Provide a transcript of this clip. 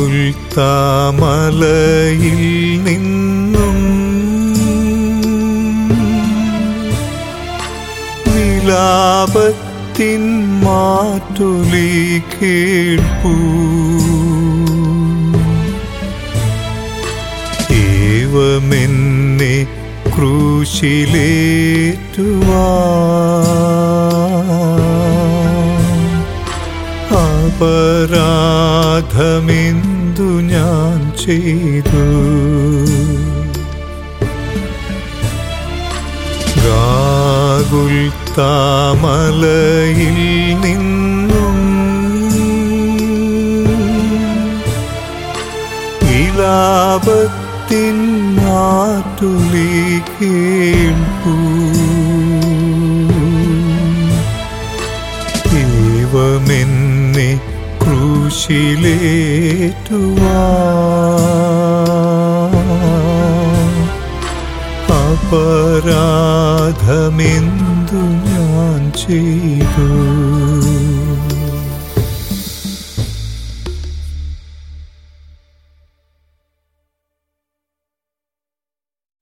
ഗാഗുൽത്താമലയിൽ നിന്നും വിലാപത്തിൻ മാറ്റൊലി കേൾപ്പൂ ഏവമെന്നെ ക്രൂശിലേറ്റുവാ അപരാധമെന്തു ഞാൻ ചെയ്തു ഗാഗുൽ താമലയിൽ നിന്നും വിലാപത്തിൻ മാറ്റുലി കേൾപ്പൂ ദൈവമെന്നെ ക്രൂശിലേറ്റുവാ അപരാധമെന്തു ഞാൻ ചെയ്തു